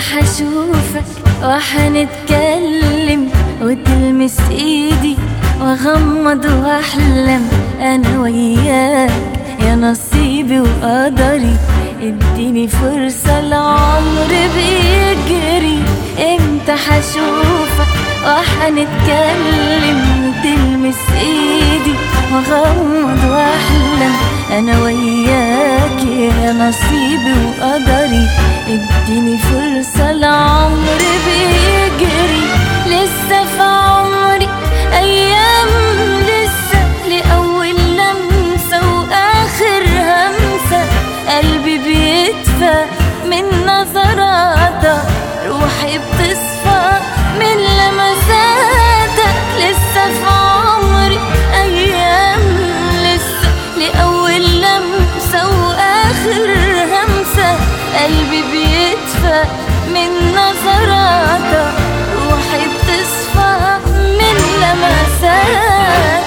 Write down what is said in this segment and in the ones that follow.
حشوفك وحنتكلم وتلمس ايدي واغمض واحلم انا وياك يا نصيبي وقدري اديني فرصة العمر بيجري امتى حشوفك وحنتكلم وتلمس ايدي واغمض واحلم انا وياك يا نصيبي وقدري اديني فرصة العمر بيجري لسه في عمري ايام لسه لاول لمسة واخر همسة قلبي بيدفى من نظراتك روحي بتصفى من لمساتك لسه في عمري ايام لسه لاول لمسة واخر همسة قلبي بيدفى من نظراتك روحي بتصفى من لمساتك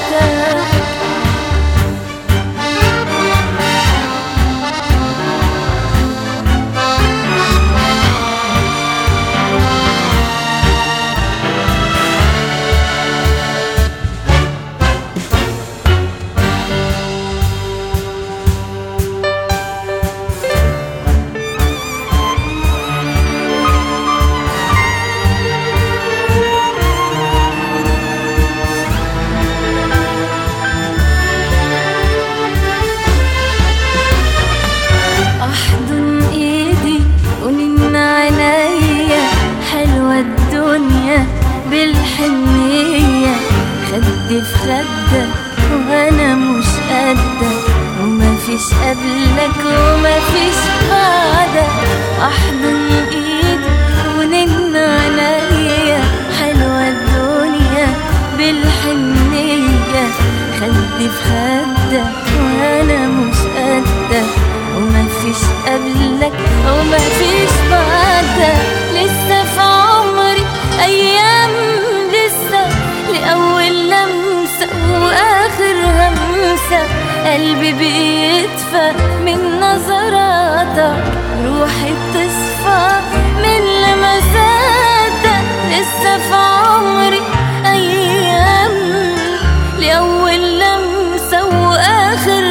احضن ايدي ونن عينيا حلوة الدنيا بالحنية خد في خدك وانا مش قدك وما فيش قبلك وما فيش بعدك احضن ايدي ونن عينيا حلوة الدنيا بالحنية خد في خدك وانا مش قدك وما فيش قبلك وما فيش بعدك لسه في عمري ايام لسه لاول لمسه واخر همسه قلبي بيدفى من نظراتك روحي بتصفى من لمساتك لسه في عمري ايام لاول لمسه واخر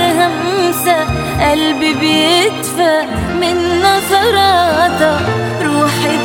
همسه قلبي بيدفى من نظراتك روحي